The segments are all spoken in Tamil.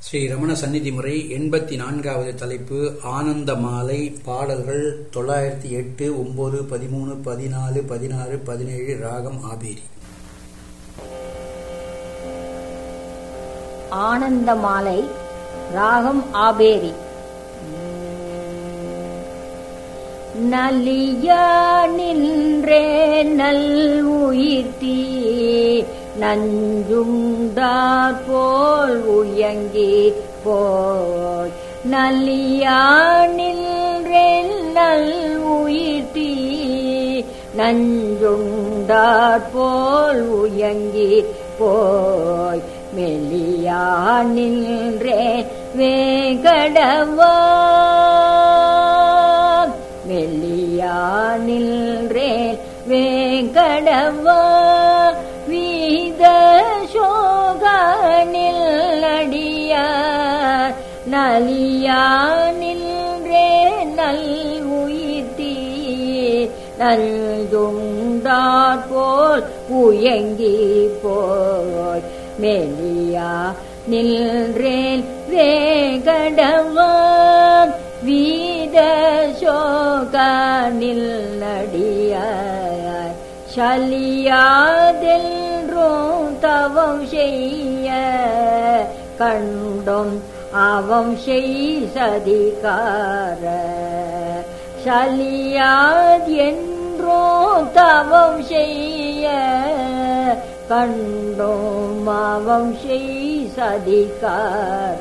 ஸ்ரீ ரமண சந்நிதி முறை எண்பத்தி நான்காவது தலைப்பு ஆனந்த மாலை பாடல்கள் தொள்ளாயிரத்தி எட்டு ஒன்பது பதிமூணு பதினாலு பதினாறு பதினேழு ராகம் ஆபேரி ஆனந்த மாலை ராகம் ஆபேரி நலியா நின்றே நல் உயிர்த்தி நஞ்சுண்டார் போல் உயங்கி போய் நலியா நின்றே நல் உயிர்த்தி நஞ்சுண்டார் போல் உயங்கி போய் மெலியா நின்றே வேகடவா மெல்லியா நின்றே வேங்கடவா வீத சோகனில் அடிய நலியா நின்றே நல் உயிர்த்தி நல்துண்டார் போல் உயங்கி போய் மெலியா நின்றேன் வேகடவான் வீத சோகனில் நடிய சலியாதென்றும் தவம் செய்ய கண்டும் அவம் செய் சதிகார சலியாத் என்றும் தவம் செய்ய கண்டோம் அவம் செய் சதிகார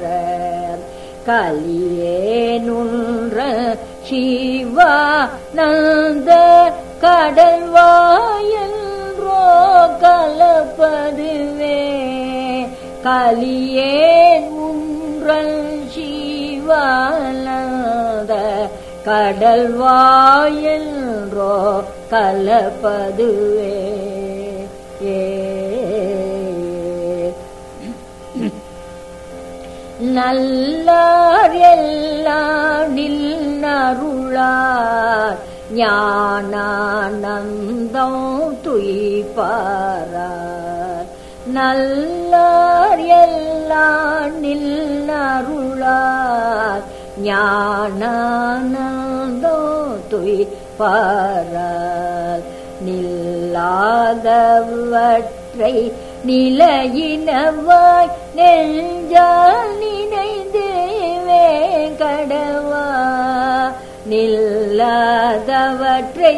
கலியேனுன்ற சிவா நந்த கடல்வாயன்றோ கலப்பதுவே கலியேன் உன்றல் சிவானந்த கடல்வாயன்றோ கலப்பதுவே ஏ நல்லார் எல்லாம் நின்னருளார் ஞானானந்தம் துய்பாரார் நல்லார் எல்லாம் நின்னருளார் ஞானானந்தம் துய்பாரார் நில்லாதவற்றை நிலையினவாய் நெஞ்சால் நினைந்தேவே கடவா நில்லாதவற்றை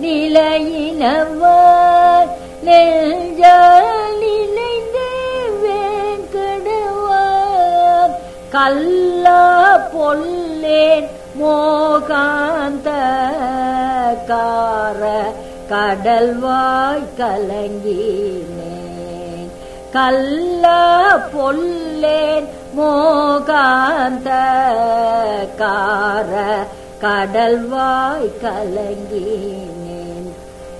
நிலையினவாய் நெஞ்சால் நினைந்தேவே கடவா கல்லா பொல்லேன் மோகாந்த கார கடல்வாய் கலங்கினேன் கல்லா பொல்லேன் மோகாந்த கார கடல்வாய் கலங்கினேன்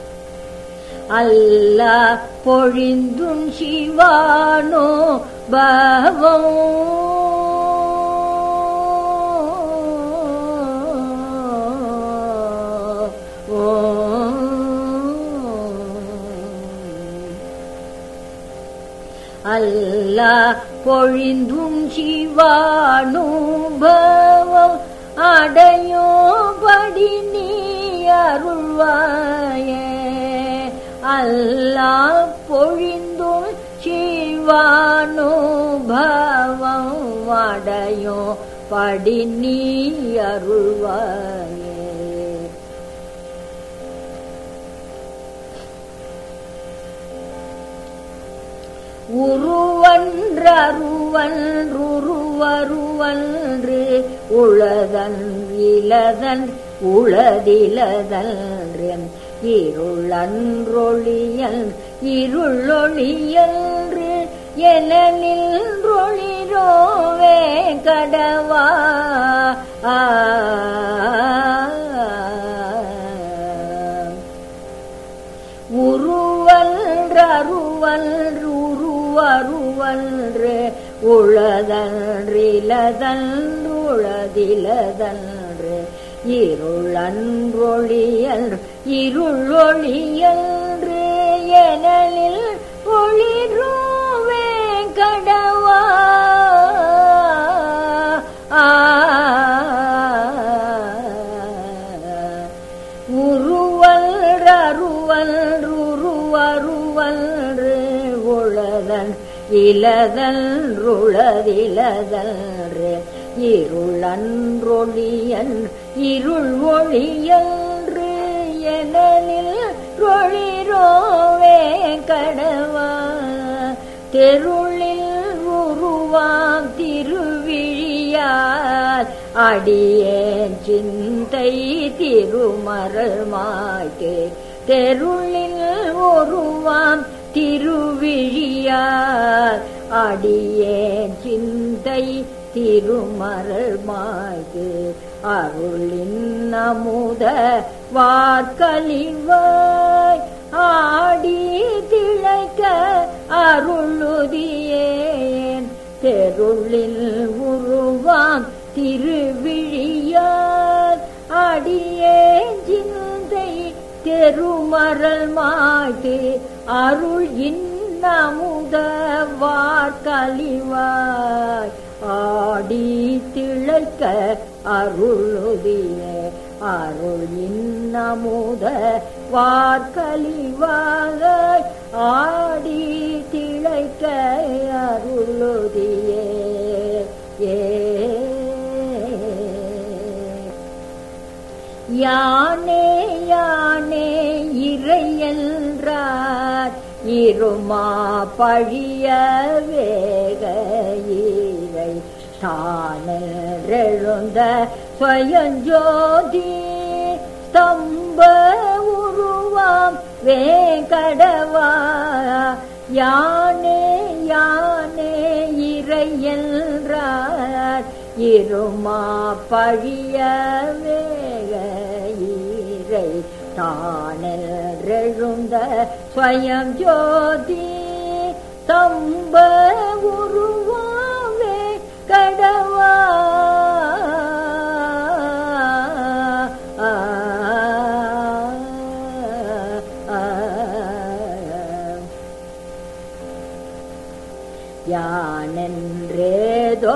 அல்ல பொழிந்தும் சிவானோ பவம் அல்ல பொழிந்தும் சிவானுபவம் அடையோ படி நீ அருள்வாயே அல்லா பொழிந்தும் சிவானுபவம் அடையோ படி நீ அருள்வாயே உருவன்றருவன்றுருவருவன்று உளதன் இலதன் உளதிலதன்று இருளன்றொழியல் இருளொழியன்று என நின்றொழிரோவே கடவா ஆ உருவன்றருவன்றுருவருவன்று உளதன்றிலதன்றுளதிலதன்று இருளன்றொழியல் இருளொழியன்று எனலில் ஒளிரோவே கடவா இலதல்ருளதிலதல்று இருளன்றொழியன் இருள் ஒளியன்று எனலில் ரொழிரோவே கடவா தெருளில் உருவாம் திருவிழியால் அடியேன் சிந்தை திருமரல் மாய்க்கு தெருளில் உருவாம் திருவிழியால் அடியேன் சிந்தை திருமரல் மாய்க்கு அருளின் அமுத வார்கலிவாய் ஆடி திளைக்க அருளுதியேன் தெருளில் உருவாம் திருவிழியால் அடியேன் சிந்தை தெருமரல் மாய்த்து அருள் இன்னமுத வார்கலிவாய் ஆடி திளைக்க அருளுதிய அருள் இன்னமுத வார்கலிவாக ஆடி திளைக்க அருளுதிய ஏ யானே யானே இறை என்றார் இருமா பழிய வேக ஈரை தானெழுந்த ஸ்வயஞ்சோதி ஸ்தம்ப உருவாம் வேங்கடவா யானே யானே இறை என்றார் இருமா பழிய வேக ஈரை தானெழுந்த ஸ்வயம் ஜோதி தம்ப உருவாவே கடவா யானென்றேதோ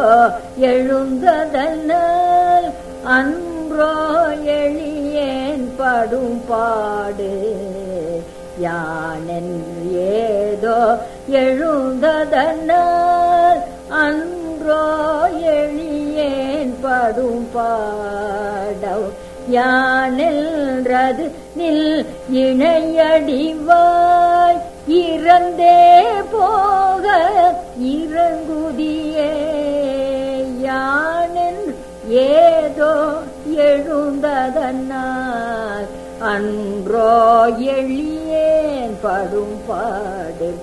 எழுந்ததனால் அன்றோ எளியேன் படும் பாடு யானென் ஏதோ எழுந்ததனால் அன்றோ எளியேன் படும் பாடவ் யானென்றது நில் இணையடிவாய் இறந்தே போக இறங்குதியே யானென் ஏதோ எழுந்ததனால் அன்றோ எளியேன் படும் பாடு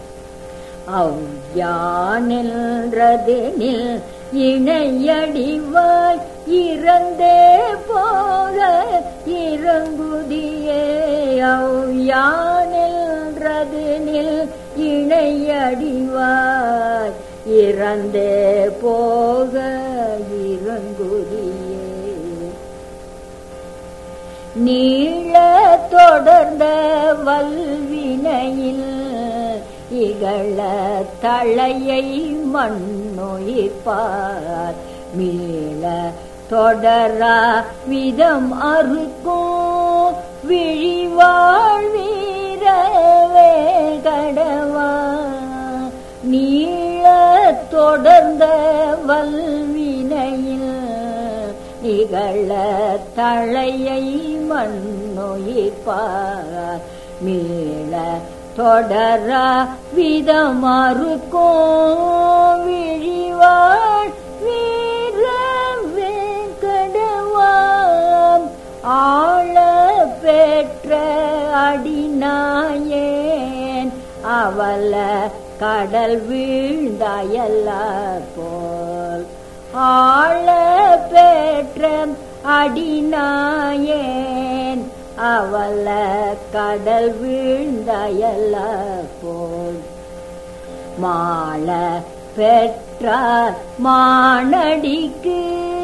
அவ்யானென்றதெனில் இணையடிவாய் இறந்தே போக இறங்குதியே அவ்யானென்றதெனில் இணையடிவாய் இறந்தே போக இறங்குதியே நீள தொடர்ந்த வல்வினையில் இகழ தளையை மண்ணுயிர்ப்பார் மீள தொடரா விதம் அறுக்கும் விழிவாழ் வீரவே கடவா நீள தொடர்ந்த வல்வினையில் நிகழ தளையை மண்ணுயிர்ப்பார் மீள தொடரா விதமறுக்கும் விழிவாழ் வீர வேங்கடவாம் ஆழ பெற்ற அடிநாயேன் அவல கடல் வீழ்ந்தாயல்ல போல் ஆழ பெற்ற அடிநாயேன் அவல கடல் வீழ்ந்தாயல்ல போல் மாள பெற்றார் மானடிக்கு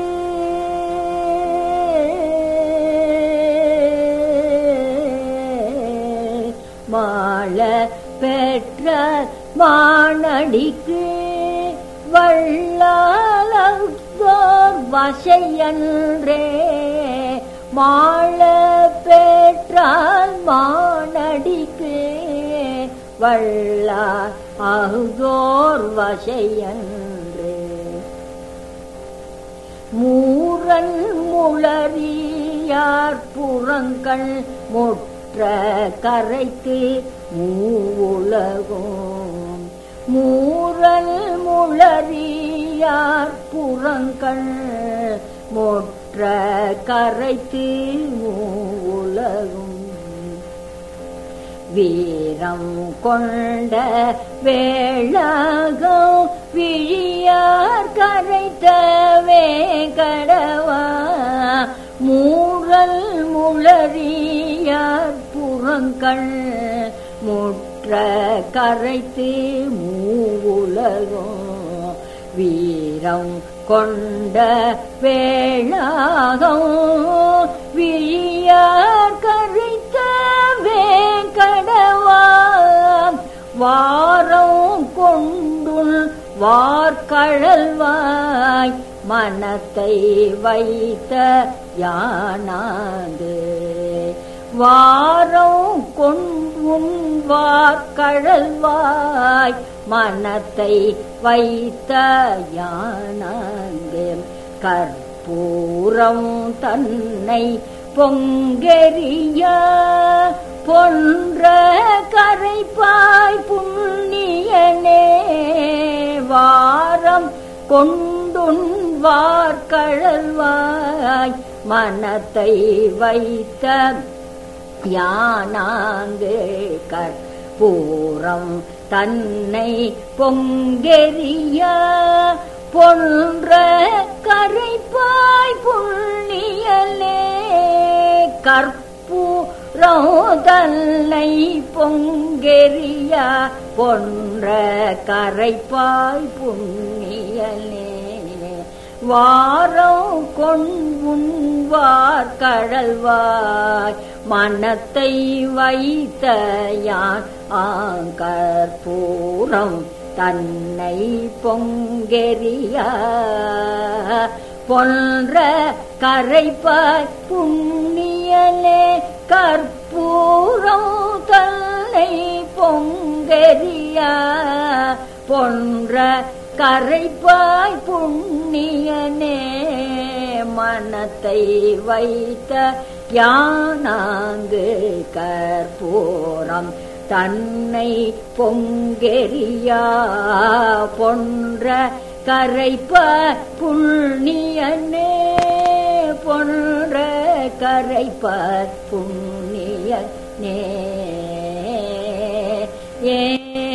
மாள பெற்றார் மானடிக்கு வள்ளாலோர் வசையன்றே மாள பெற்றால் மானடிக்கு வள்ளார் அகுதோர் வசையன்று மூரன் முளறியார் புறங்கள் முற்ற கரைத்து மூவுலகும் மூரல் முளறியார் புறங்கள் முற்ற கரைத்து மூவுலகும் வீரம் கொண்ட வேளாகம் விழியார் கரைத்தவே கடவா மூரல் முளறியார் புறங்கள் முற்ற கரைத்து மூவுலகம் வீரம் கொண்ட வேளாகம் விழியார் கரைத்த வேங்கடவா வாரம் கொண்டுள் வார்கழல்வாய் மனத்தை வைத்த யானாது வாரம் கொண்டும் வார்கழல்வாய் மனத்தை வைத்த யானாந்து கற்பூரம் தன்னை பொங்கெரிய பொன்ற கரைப்பாய் புண்ணியனே வாரம் கொண்டுண் வார்கழல்வாய் மனத்தை வைத்த யானாங்கு கற்பூரம் தன்னை பொங்கெரிய பொன்ற கரைப்பாய் புண்ணியலே கற்பூரம் தன்னை பொங்கெரிய பொன்ற கரைப்பாய் புண்ணியலே வாரம் கொண்புண்வார் கடல்வாய் மனத்தை வைத்த யான் ஆங்கற்பூரம் தன்னை பொங்கெரிய பொன்ற கரைப்பாய் புண்ணியலே கற்பூரம் தன்னை பொங்கெரிய பொன்ற கரைப்பாய் புண்ணியனே மனத்தை வைத்த யானாங்கு கற்பூரம் தன்னை பொங்கெரியா பொன்ற கரைப்பாய் புண்ணியனே பொன்ற கரைப்பாய் புண்ணியனே ஏ